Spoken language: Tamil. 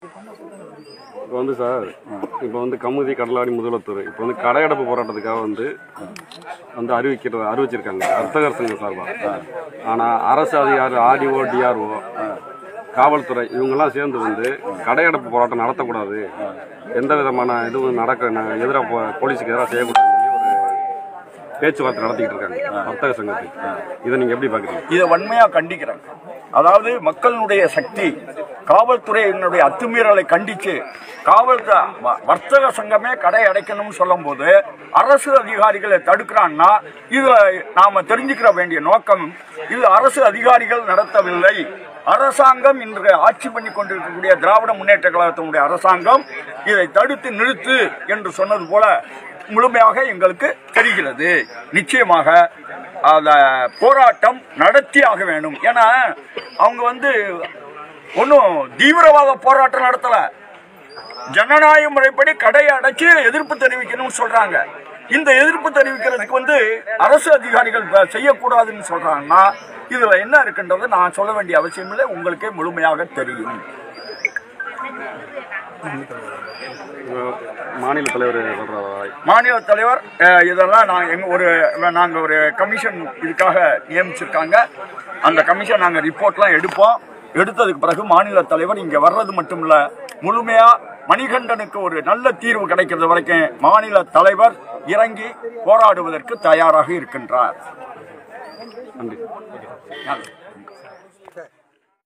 இப்போ வந்து சார் இப்போ வந்து கமுதி கடலாடி முதலத்தூர் இப்போ வந்து கடையடைப்பு போராட்டத்துக்காக வந்து வந்து அறிவிக்கிறது அறிவிச்சிருக்காங்க வர்த்தகர் சங்கம் சார்பாக ஆனால் அரசு அதிகாரி ஆர்டிஓ டிஆர்ஓ காவல்துறை இவங்கெல்லாம் சேர்ந்து வந்து கடையடைப்பு போராட்டம் நடத்தக்கூடாது எந்த விதமான இதுவும் நடக்க எதிராக போலீஸுக்கு எதிராக செய்யக்கூடாதுன்னு சொல்லி ஒரு பேச்சுவார்த்தை நடத்திக்கிட்டு இருக்காங்க வர்த்தக சங்கத்துக்கு இதை நீங்கள் எப்படி பார்க்குறீங்க இதை வன்மையா கண்டிக்கிறேன் அதாவது மக்களுடைய சக்தி காவல்துறையினுடைய அத்துமீறலை கண்டிச்சு காவல் வ- வர்த்தக சங்கமே கடை அடைக்கணும்னு சொல்லும்போது அரசு அதிகாரிகளை தடுக்கிறான்னா இதுல நாம தெரிஞ்சுக்கிற வேண்டிய நோக்கம் இது அரசு அதிகாரிகள் நடத்தவில்லை அரசாங்கம் இன்று ஆட்சி பண்ணி கொண்டிருக்கக்கூடிய திராவிட முன்னேற்ற கழகத்தினுடைய அரசாங்கம் இதை தடுத்து நிறுத்து என்று சொன்னது போல முழுமையாக எங்களுக்கு தெரிகிறது நிச்சயமாக அத போராட்டம் நடத்தி ஆக வேண்டும் ஏன்னா அவங்க வந்து ஒன்றும் தீவிரவாத போராட்டம் நடத்தல ஜனநாயக முறைப்படி கடையை அடைச்சு எதிர்ப்பு தெரிவிக்கணும்னு சொல்றாங்க இந்த எதிர்ப்பு தெரிவிக்கிறதுக்கு வந்து அரசு அதிகாரிகள் வ- செய்யக்கூடாதுன்னு சொல்றாங்கன்னா இதுல என்ன இருக்குன்றது நான் சொல்ல வேண்டிய அவசியம் இல்லை உங்களுக்கே முழுமையாக தெரியும் இப்போ மாநில தலைவர் சொல்கிறதா மாநில தலைவர் அஹ், இதெல்லாம் நான் எங்க ஒரு நாங்க ஒரு கமிஷன் இதுக்காக நியமிச்சிருக்காங்க அந்த கமிஷன் நாங்க ரிப்போர்ட்லாம் எடுப்போம் எடுத்ததுக்கு பிறகு மாநில தலைவர் இங்க வர்றது மட்டும் இல்ல முழுமையா மணிகண்டனுக்கு ஒரு நல்ல தீர்வு கிடைக்கிறது வரைக்கும் மாநில தலைவர் இறங்கி போராடுவதற்கு தயாராக இருக்கின்றார் நன்றி